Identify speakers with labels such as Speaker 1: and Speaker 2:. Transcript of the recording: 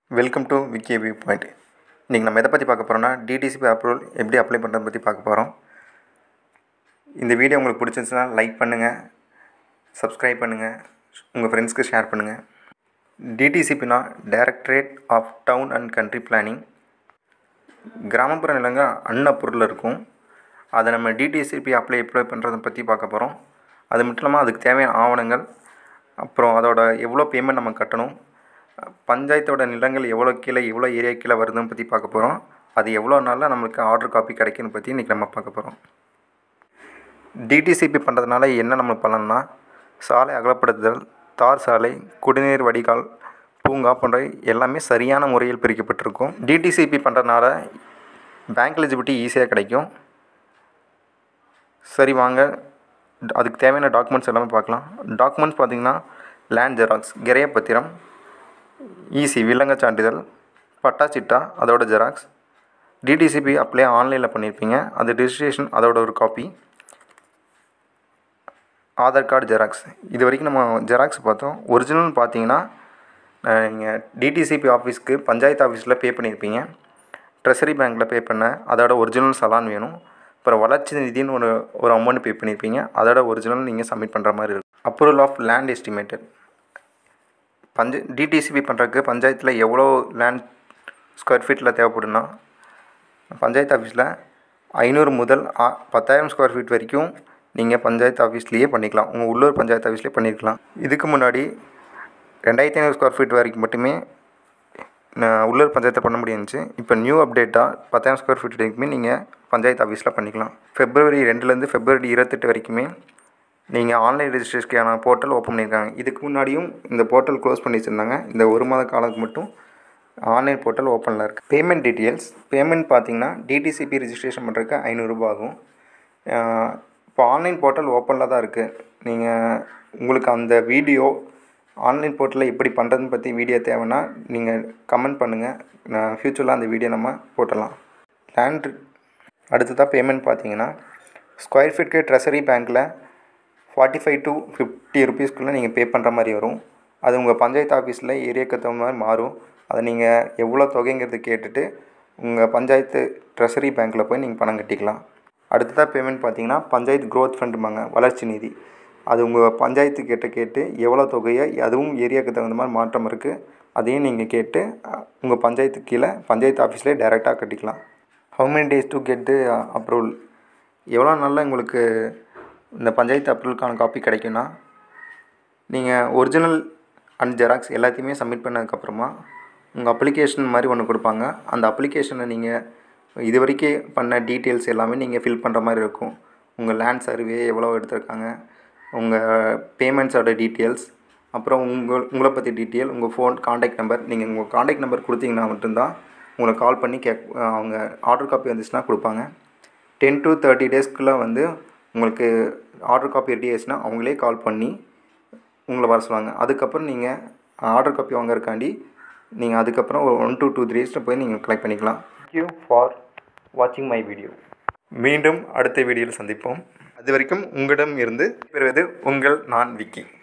Speaker 1: welcome to Vicky view point இன்றைக்கி நம்ம எதை பற்றி பார்க்க போகிறோம்னா டிடிசிபி அப்ரூவல் எப்படி அப்ளை பண்ணுறதை பற்றி பார்க்க போகிறோம் இந்த வீடியோ உங்களுக்கு பிடிச்சிருந்துச்சுன்னா லைக் பண்ணுங்கள் சப்ஸ்கிரைப் பண்ணுங்கள் உங்கள் ஃப்ரெண்ட்ஸ்க்கு ஷேர் பண்ணுங்கள் டிடிசிபினா directorate of town and country planning கிராமப்புற நிலங்கள் அன்னப்பொருளில் இருக்கும் அதை நம்ம டிடிசிபி அப்ளை அப்ளை பண்ணுறதை பற்றி பார்க்க போகிறோம் அது மட்டும் இல்லாமல் அதுக்கு தேவையான ஆவணங்கள் அப்புறம் அதோட எவ்வளோ பேமெண்ட் நம்ம கட்டணும் பஞ்சாயத்தோட நிலங்கள் எவ்வளோ கீழே எவ்வளோ ஏரியா கீழே வருதுன்னு பற்றி பார்க்க போகிறோம் அது எவ்வளோ நாளில் நம்மளுக்கு ஆர்டர் காப்பி கிடைக்குன்னு பற்றி இன்றைக்கி நம்ம பார்க்க போகிறோம் டிடிசிபி பண்ணுறதுனால என்ன நம்ம பலன்னா சாலை அகலப்படுத்துதல் தார் சாலை குடிநீர் வடிகால் பூங்கா போன்ற எல்லாமே சரியான முறையில் பிரிக்கப்பட்டிருக்கும் டிடிசிபி பண்ணுறதுனால பேங்க் எலிஜிபிலிட்டி ஈஸியாக கிடைக்கும் சரி வாங்க அதுக்கு தேவையான டாக்குமெண்ட்ஸ் எல்லாமே பார்க்கலாம் டாக்குமெண்ட்ஸ் பார்த்திங்கன்னா லேண்ட் ஜெராக்ஸ் கிரைய பத்திரம் ஈசி வில்லங்க சான்றிதழ் பட்டா சிட்டா அதோட ஜெராக்ஸ் டிடிசிபி அப்ளை ஆன்லைனில் பண்ணியிருப்பீங்க அது ரிஜிஸ்ட்ரேஷன் அதோட ஒரு காப்பி ஆதார் கார்டு ஜெராக்ஸ் இது வரைக்கும் நம்ம ஜெராக்ஸ் பார்த்தோம் ஒரிஜினல் பார்த்தீங்கன்னா நீங்கள் டிடிசிபி ஆஃபீஸ்க்கு பஞ்சாயத்து ஆஃபீஸில் பே பண்ணியிருப்பீங்க ட்ரெஷரி பேங்க்கில் பே பண்ண அதோட ஒரிஜினல் சலான் வேணும் அப்புறம் வளர்ச்சி நிதின்னு ஒரு ஒரு அமௌண்ட் பே பண்ணியிருப்பீங்க அதோட ஒரிஜினல் நீங்கள் சப்மிட் பண்ணுற மாதிரி இருக்கும் அப்ரூவல் ஆஃப் லேண்ட் எஸ்டிமேட்டட் பஞ்ச டிடிசிபி பண்ணுறதுக்கு பஞ்சாயத்தில் எவ்வளோ லேண்ட் ஸ்கொயர் ஃபீட்டில் தேவைப்படுன்னா பஞ்சாயத்து ஆஃபீஸில் ஐநூறு முதல் ஆ பத்தாயிரம் ஸ்கொயர் ஃபீட் வரைக்கும் நீங்கள் பஞ்சாயத்து ஆஃபீஸ்லேயே பண்ணிக்கலாம் உங்கள் உள்ளூர் பஞ்சாயத்து ஆஃபீஸ்லேயே பண்ணியிருக்கலாம் இதுக்கு முன்னாடி ரெண்டாயிரத்தி ஐநூறு ஸ்கொயர் ஃபீட் வரைக்கும் மட்டுமே உள்ளூர் பஞ்சாயத்தில் பண்ண முடியிருந்துச்சு இப்போ நியூ அப்டேட்டாக பத்தாயிரம் ஸ்கொயர் ஃபீட் வரைக்குமே நீங்கள் பஞ்சாயத்து ஆஃபீஸில் பண்ணிக்கலாம் ஃபெப்ரவரி ரெண்டுலேருந்து ஃபெப்ரவரி இருபத்தெட்டு வரைக்குமே நீங்கள் ஆன்லைன் ரெஜிஸ்ட்ரேஷனுக்கான போர்ட்டல் ஓப்பன் பண்ணியிருக்காங்க இதுக்கு முன்னாடியும் இந்த போர்ட்டல் க்ளோஸ் பண்ணி வச்சுருந்தாங்க இந்த ஒரு மாத காலத்துக்கு மட்டும் ஆன்லைன் போர்ட்டல் ஓப்பனில் இருக்குது பேமெண்ட் டீட்டெயில்ஸ் பேமெண்ட் பார்த்தீங்கன்னா டிடிசிபி ரெஜிஸ்ட்ரேஷன் பண்ணுறதுக்கு ஐநூறுரூபா ஆகும் இப்போ ஆன்லைன் போர்ட்டல் ஓப்பனில் தான் இருக்குது நீங்கள் உங்களுக்கு அந்த வீடியோ ஆன்லைன் போர்ட்டலில் எப்படி பண்ணுறதுன்னு பற்றி வீடியோ தேவைன்னா நீங்கள் கமெண்ட் பண்ணுங்கள் நான் ஃப்யூச்சரில் அந்த வீடியோ நம்ம போட்டலாம் லேண்ட் அடுத்ததாக பேமெண்ட் பார்த்தீங்கன்னா ஸ்கொயர் ஃபீட்க்கு ட்ரெஷரி பேங்க்கில் ஃபார்ட்டி ஃபைவ் டு ஃபிஃப்டி ருபீஸ்க்குள்ளே நீங்கள் பே பண்ணுற மாதிரி வரும் அது உங்கள் பஞ்சாயத்து ஆஃபீஸில் ஏரியாவுக்கு தகுந்த மாதிரி மாறும் அதை நீங்கள் எவ்வளோ தொகைங்கிறது கேட்டுட்டு உங்கள் பஞ்சாயத்து ட்ரெஷரி பேங்க்கில் போய் நீங்கள் பணம் கட்டிக்கலாம் அடுத்ததாக பேமெண்ட் பார்த்தீங்கன்னா பஞ்சாயத்து க்ரோத் ஃபண்டுமாங்க வளர்ச்சி நிதி அது உங்கள் பஞ்சாயத்து கிட்ட கேட்டு எவ்வளோ தொகையை அதுவும் ஏரியாவுக்கு தகுந்த மாதிரி மாற்றம் இருக்குது அதையும் நீங்கள் கேட்டு உங்கள் பஞ்சாயத்து கீழே பஞ்சாயத்து ஆஃபீஸ்லேயே டைரெக்டாக கட்டிக்கலாம் how many days to get approval எவ்வளோ நாளில் உங்களுக்கு இந்த பஞ்சாயத்து அப்ரூவலுக்கான காப்பி கிடைக்குன்னா நீங்கள் ஒரிஜினல் அண்ட் ஜெராக்ஸ் எல்லாத்தையுமே சப்மிட் பண்ணதுக்கப்புறமா உங்கள் அப்ளிகேஷன் மாதிரி ஒன்று கொடுப்பாங்க அந்த அப்ளிகேஷனை நீங்கள் இது வரைக்கும் பண்ண டீட்டெயில்ஸ் எல்லாமே நீங்கள் ஃபில் பண்ணுற மாதிரி இருக்கும் உங்கள் லேண்ட் சர்வே எவ்வளோ எடுத்திருக்காங்க உங்கள் பேமெண்ட்ஸோட டீட்டெயில்ஸ் அப்புறம் உங்கள் உங்களை பற்றி டீட்டெயில் உங்கள் ஃபோன் காண்டாக்ட் நம்பர் நீங்கள் உங்கள் காண்டாக்ட் நம்பர் கொடுத்தீங்கன்னா மட்டும்தான் உங்களை கால் பண்ணி கேக் அவங்க ஆர்டர் காப்பி வந்துச்சுன்னா கொடுப்பாங்க டென் டு தேர்ட்டி டேஸ்க்குள்ளே வந்து உங்களுக்கு ஆர்டர் காப்பி ரெடி ஆயிடுச்சுன்னா அவங்களே கால் பண்ணி உங்களை வர சொல்லுவாங்க அதுக்கப்புறம் நீங்கள் ஆர்டர் காப்பி வாங்கறக்காண்டி நீங்கள் அதுக்கப்புறம் ஒரு ஒன் டு டூ த்ரீ டேஸில் போய் நீங்கள் கலெக்ட் பண்ணிக்கலாம் தேங்க்யூ ஃபார் வாட்சிங் மை வீடியோ மீண்டும் அடுத்த வீடியோவில் சந்திப்போம் அது வரைக்கும் உங்களிடம் இருந்து பெறுவது உங்கள் நான் விக்கி